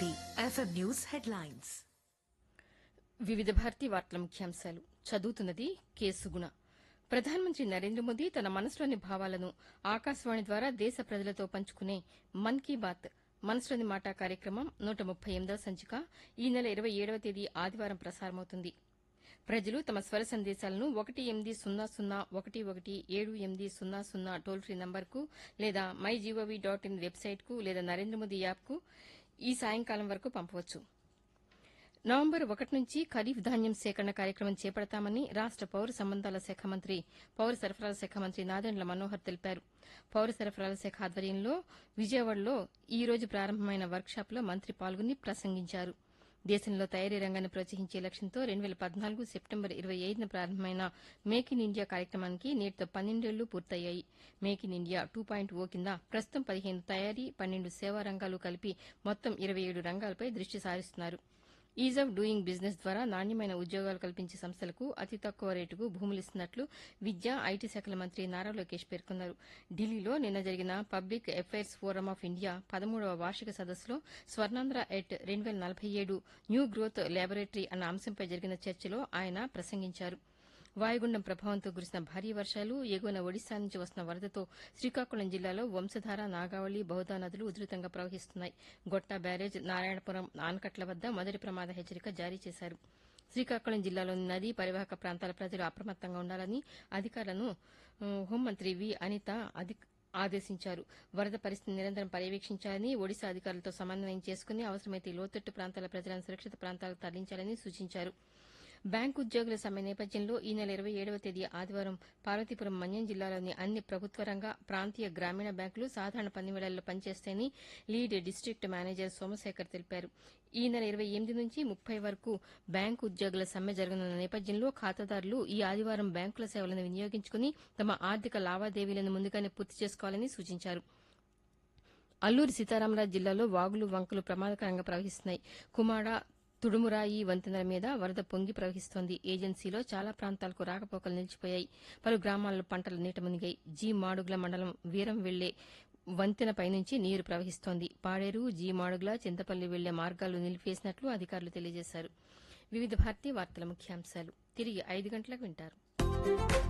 Bharati FM news headlines వివిధ భారతి వార్తల ముఖ్యాంశాలు చదువుతున్నది కె సుగుణ ప్రధానమంత్రి నరేంద్ర మోదీ తన మనసులోని భావాలను ఆకాశవాణి ద్వారా దేశ ప్రజలతో పంచుకునే మన్ కీ బాత్ మనసులోని మాట కార్యక్రమం నూట ముప్పై ఎనిమిదవ సంచిక ఈ నెల ఇరవై ఏడవ తేదీ ఆదివారం ప్రసారమవుతుంది ప్రజలు తమ స్వర సందేశాలను ఒకటి ఎనిమిది సున్నా సున్నా ఒకటి ఒకటి ఏడు ఎనిమిది సున్నా సున్నా టోల్ ఫ్రీ నంబర్కు లేదా మై జీఓవీ డాట్ ఇన్ వెబ్సైట్కు లేదా నరేంద్ర మోదీ యాప్కు ఈ సాయంకాలం వరకు పంపవచ్చు నవంబర్ ఒకటి నుంచి ఖరీఫ్ ధాన్యం సేకరణ కార్యక్రమం చేపడతామని రాష్ట పౌర సంబంధాల శాఖ మంత్రి పౌర సరఫరాల శాఖ మంత్రి నాదెండ్ల మనోహర్ తెలిపారు పౌర సరఫరాల శాఖ ఆధ్వర్యంలో విజయవాడలో ఈ రోజు ప్రారంభమైన వర్క్షాప్లో మంత్రి పాల్గొని ప్రసంగించారు దేశంలో తయారీ రంగాన్ని ప్రోత్సహించే లక్ష్యంతో రెండు వేల పద్నాలుగు సెప్టెంబర్ ఇరవై ఐదున ప్రారంభమైన మేక్ ఇన్ ఇండియా కార్యక్రమానికి నేటితో పన్నెండేళ్లు పూర్తయ్యాయి make in India two point O కింద ప్రస్తుతం పదిహేను తయారీ పన్నెండు సేవా రంగాలు కలిపి మొత్తం ఇరవై ఏడు రంగాలపై దృష్టి సారిస్తున్నారు ఈజ్ ఆఫ్ డూయింగ్ బిజినెస్ ద్వారా నాణ్యమైన ఉద్యోగాలు కల్పించే సంస్థలకు అతి తక్కువ రేటుకు భూములిస్తున్నట్లు విద్యా ఐటీ శాఖల మంత్రి నారా లోకేష్ పేర్కొన్నారు ఢిల్లీలో నిన్న జరిగిన public affairs forum of India పదమూడవ వార్షిక సదస్సులో స్వర్ణాంధ్ర ఎట్ రెండు వేల నలభై ఏడు న్యూ గ్రోత్ ల్యాబొరేటరీ అన్న అంశంపై జరిగిన చర్చలో ఆయన ప్రసంగించారు వాయుగుండం ప్రభావంతో కురిసిన భారీ వర్షాలు ఎగువన ఒడిశా నుంచి వస్తున్న వరదతో శ్రీకాకుళం జిల్లాలో వంశధార నాగావళి బహుదా నదులు ఉధృతంగా ప్రవహిస్తున్నాయి గొట్ట బ్యారేజ్ నారాయణపురం ఆనకట్ల వద్ద మొదటి ప్రమాద హెచ్చరిక జారీ చేశారు శ్రీకాకుళం జిల్లాలోని నదీ పరివాహక ప్రాంతాల ప్రజలు అప్రమత్తంగా ఉండాలని అధికారులను ఆ, హోంమంత్రి వి అనిత అధిక ఆదేశించారు వరద పరిస్థితిని నిరంతరం పర్యవేక్షించాలని ఒడిశా అధికారులతో సమన్వయం చేసుకుని అవసరమైతే లోతట్టు ప్రాంతాల ప్రజలను సురక్షిత ప్రాంతాలకు తరలించాలని సూచించారు బ్యాంకు ఉద్యోగుల సమ్మె నేపథ్యంలో ఈ నెల ఇరవై ఏడవ తేదీ ఆదివారం పార్వతీపురం మన్యం జిల్లాలోని అన్ని ప్రభుత్వ రంగ ప్రాంతీయ గ్రామీణ బ్యాంకులు సాధారణ పని వేళల్లో పనిచేస్తాయని లీడ్ డిస్టిక్ట్ మేనేజర్ సోమశేఖర్ తెలిపారు ఈ నెల ఇరవై ఎనిమిది నుంచి ముప్పై వరకు బ్యాంకు ఉద్యోగుల సమ్మె జరగనున్న నేపథ్యంలో ఖాతాదారులు ఈ ఆదివారం బ్యాంకుల సేవలను వినియోగించుకుని తమ ఆర్థిక లావాదేవీలను ముందుగానే పూర్తి చేసుకోవాలని సూచించారు అల్లూరి సీతారామరాజు జిల్లాలో వాగులు వంకలు ప్రమాదకరంగా ప్రవహిస్తున్నాయి కుమాడ తుడుమురాయి వంతెనల మీద వరద పొంగి ప్రవహిస్తోంది ఏజెన్సీలో చాలా ప్రాంతాలకు రాకపోకలు నిలిచిపోయాయి పలు గ్రామాల్లో పంటలు నీట మునిగాయి జీ మాడుగుల మండలం వీరం వెళ్లే వంతెనపై నుంచి నీరు ప్రవహిస్తోంది పాడేరు జీ మాడుగుల చింతపల్లి వెళ్లే మార్గాలు నిలిపివేసినట్లు అధికారులు తెలియజేశారు వివిధ భారతీ వార్తల ముఖ్యాంశాలు తిరిగి ఐదు గంటలకు వింటారు